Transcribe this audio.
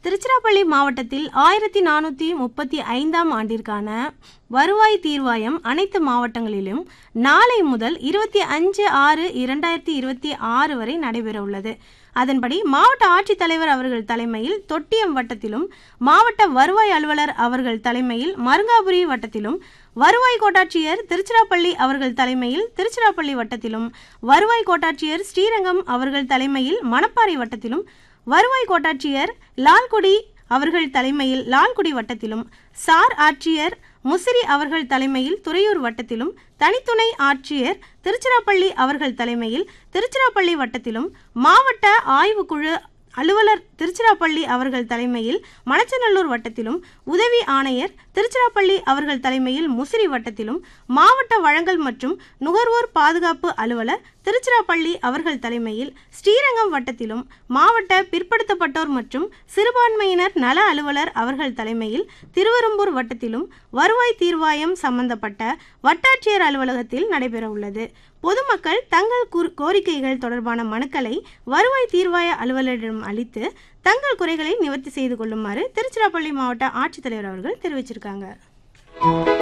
திருச்சிராப்பள்ளி மாவட்டத்தில் ஆயிரத்தி நானூற்றி முப்பத்தி ஐந்தாம் ஆண்டிற்கான வருவாய் தீர்வாயம் அனைத்து மாவட்டங்களிலும் நாளை முதல் இருபத்தி அஞ்சு ஆறு இரண்டாயிரத்தி இருபத்தி ஆறு வரை நடைபெற உள்ளது அதன்படி மாவட்ட ஆட்சித்தலைவர் அவர்கள் தலைமையில் தொட்டியம் வட்டத்திலும் மாவட்ட வருவாய் அலுவலர் அவர்கள் தலைமையில் மருங்காபுரி வட்டத்திலும் வருவாய் கோட்டாட்சியர் திருச்சிராப்பள்ளி அவர்கள் தலைமையில் திருச்சிராப்பள்ளி வட்டத்திலும் வருவாய் கோட்டாட்சியர் ஸ்ரீரங்கம் அவர்கள் தலைமையில் மணப்பாறை வட்டத்திலும் வருவாய் கோட்டாட்சியர் லால்குடி அவர்கள் தலைமையில் லால்குடி வட்டத்திலும் சார் ஆட்சியர் முசிறி அவர்கள் தலைமையில் துறையூர் வட்டத்திலும் தனித்துணை ஆட்சியர் திருச்சிராப்பள்ளி அவர்கள் தலைமையில் திருச்சிராப்பள்ளி வட்டத்திலும் மாவட்ட ஆய்வுக்குழு அலுவலர் திருச்சிராப்பள்ளி அவர்கள் தலைமையில் மணச்சநல்லூர் வட்டத்திலும் உதவி ஆணையர் திருச்சிராப்பள்ளி அவர்கள் தலைமையில் முசிறி வட்டத்திலும் மாவட்ட வழங்கல் மற்றும் நுகர்வோர் பாதுகாப்பு அலுவலர் திருச்சிராப்பள்ளி அவர்கள் தலைமையில் ஸ்ரீரங்கம் வட்டத்திலும் மாவட்ட பிற்படுத்தப்பட்டோர் மற்றும் சிறுபான்மையினர் நல அலுவலர் அவர்கள் தலைமையில் திருவெரும்பூர் வட்டத்திலும் வருவாய் தீர்வாயம் சம்பந்தப்பட்ட வட்டாட்சியர் அலுவலகத்தில் நடைபெற உள்ளது பொதுமக்கள் தங்கள் கூர்- கோரிக்கைகள் தொடர்பான மனுக்களை வருவாய் தீர்வாய அலுவலரிடம் அளித்து தங்கள் குறைகளை நிவர்த்தி செய்து கொள்ளுமாறு திருச்சிராப்பள்ளி மாவட்ட ஆட்சித்தலைவர் அவர்கள் தெரிவிச்சிருக்காங்க